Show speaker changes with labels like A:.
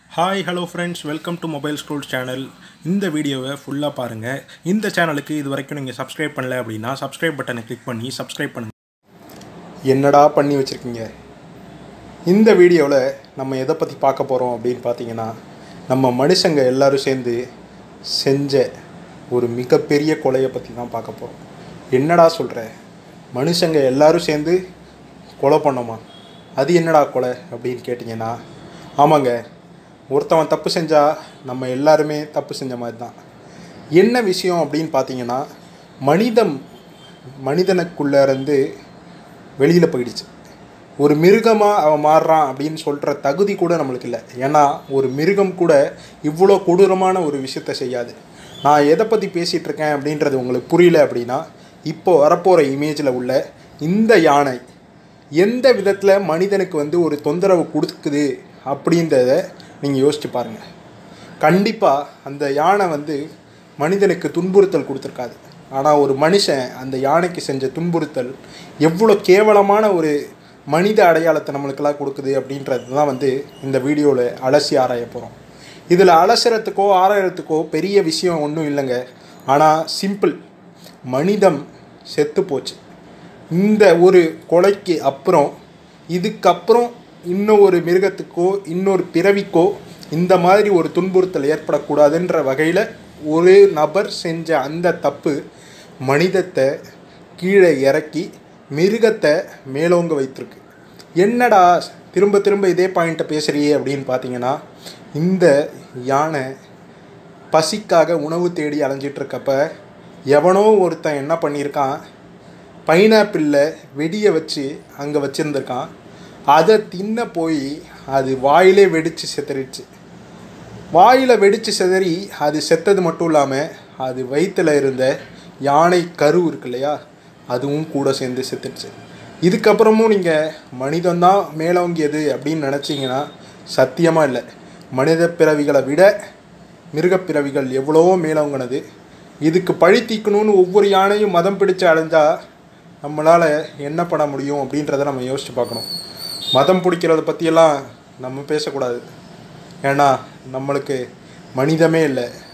A: hi hello friends welcome to mobile stall channel இந்த வீடியோவை ஃபுல்லாக பாருங்கள் இந்த சேனலுக்கு இது வரைக்கும் நீங்கள் சப்ஸ்கிரைப் பண்ணல அப்படின்னா சப்ஸ்கிரைப் பட்டனை கிளிக் பண்ணி சப்ஸ்கிரைப் பண்ணுங்கள் என்னடா பண்ணி வச்சுருக்கீங்க இந்த வீடியோவில் நம்ம எதை பற்றி பார்க்க போகிறோம் அப்படின்னு பார்த்தீங்கன்னா நம்ம மனுஷங்க எல்லாரும் சேர்ந்து செஞ்ச ஒரு மிகப்பெரிய கொலையை பற்றி தான் பார்க்க போகிறோம் என்னடா சொல்கிற மனுஷங்க எல்லாரும் சேர்ந்து கொலை பண்ணோமா அது என்னடா கொலை அப்படின்னு கேட்டிங்கன்னா ஆமாங்க ஒருத்தவன் தப்பு செஞ்சால் நம்ம எல்லாருமே தப்பு செஞ்ச மாதிரி தான் என்ன விஷயம் அப்படின்னு பார்த்தீங்கன்னா மனிதம் மனிதனுக்குள்ளே இருந்து வெளியில் போயிடுச்சு ஒரு மிருகமாக அவன் மாறுறான் அப்படின்னு சொல்கிற தகுதி கூட நம்மளுக்கு இல்லை ஏன்னா ஒரு மிருகம் கூட இவ்வளோ கொடூரமான ஒரு விஷயத்த செய்யாது நான் எதை பற்றி பேசிகிட்டு இருக்கேன் அப்படின்றது உங்களுக்கு புரியல அப்படின்னா இப்போ வரப்போகிற இமேஜில் உள்ள இந்த யானை எந்த விதத்தில் மனிதனுக்கு வந்து ஒரு தொந்தரவு கொடுக்குது அப்படின்றத நீங்கள் யோசிச்சு பாருங்கள் கண்டிப்பாக அந்த யானை வந்து மனிதனுக்கு துன்புறுத்தல் கொடுத்துருக்காது ஆனால் ஒரு மனுஷன் அந்த யானைக்கு செஞ்ச துன்புறுத்தல் எவ்வளோ கேவலமான ஒரு மனித அடையாளத்தை நம்மளுக்கெல்லாம் கொடுக்குது அப்படின்றது தான் வந்து இந்த வீடியோவில் அலசி ஆராய போகிறோம் இதில் அலசுறதுக்கோ ஆராயறதுக்கோ பெரிய விஷயம் ஒன்றும் இல்லைங்க ஆனால் சிம்பிள் மனிதம் செத்து போச்சு இந்த ஒரு கொலைக்கு அப்புறம் இதுக்கப்புறம் இன்னும் ஒரு மிருகத்துக்கோ இன்னொரு பிறவிக்கோ இந்த மாதிரி ஒரு துன்புறுத்தல் ஏற்படக்கூடாதுன்ற வகையில் ஒரு நபர் செஞ்ச அந்த தப்பு மனிதத்தை கீழே இறக்கி மிருகத்தை மேலோங்க வைத்திருக்கு என்னடா திரும்ப திரும்ப இதே பாயிண்ட்டை பேசுகிறியே அப்படின்னு பார்த்தீங்கன்னா இந்த யானை பசிக்காக உணவு தேடி அலைஞ்சிட்டு இருக்கப்ப எவனோ ஒருத்தன் என்ன பண்ணியிருக்கான் பைனாப்பிளில் வெடியை வச்சு அங்கே வச்சுருந்துருக்கான் அதை தின்ன போய் அது வாயிலே வெடித்து செத்துறிச்சு வாயில் வெடித்து செதறி அது செத்தது மட்டும் இல்லாமல் அது வயிற்றில் இருந்த யானை கரு இருக்கு இல்லையா அதுவும் கூட சேர்ந்து செத்துடுச்சு இதுக்கப்புறமும் நீங்கள் மனிதன்தான் மேலோங்கியது அப்படின்னு நினச்சிங்கன்னா சத்தியமாக இல்லை மனித பிறவிகளை விட மிருகப்பிறவிகள் எவ்வளவோ மேலோங்கினது இதுக்கு பழி தீக்கணும்னு ஒவ்வொரு யானையும் மதம் பிடிச்சு அடைஞ்சால் நம்மளால் என்ன பண்ண முடியும் அப்படின்றத நம்ம யோசித்து பார்க்கணும் மதம் பிடிக்கிறத பற்றியெல்லாம் நம்ம பேசக்கூடாது ஏன்னா நம்மளுக்கு மனிதமே இல்லை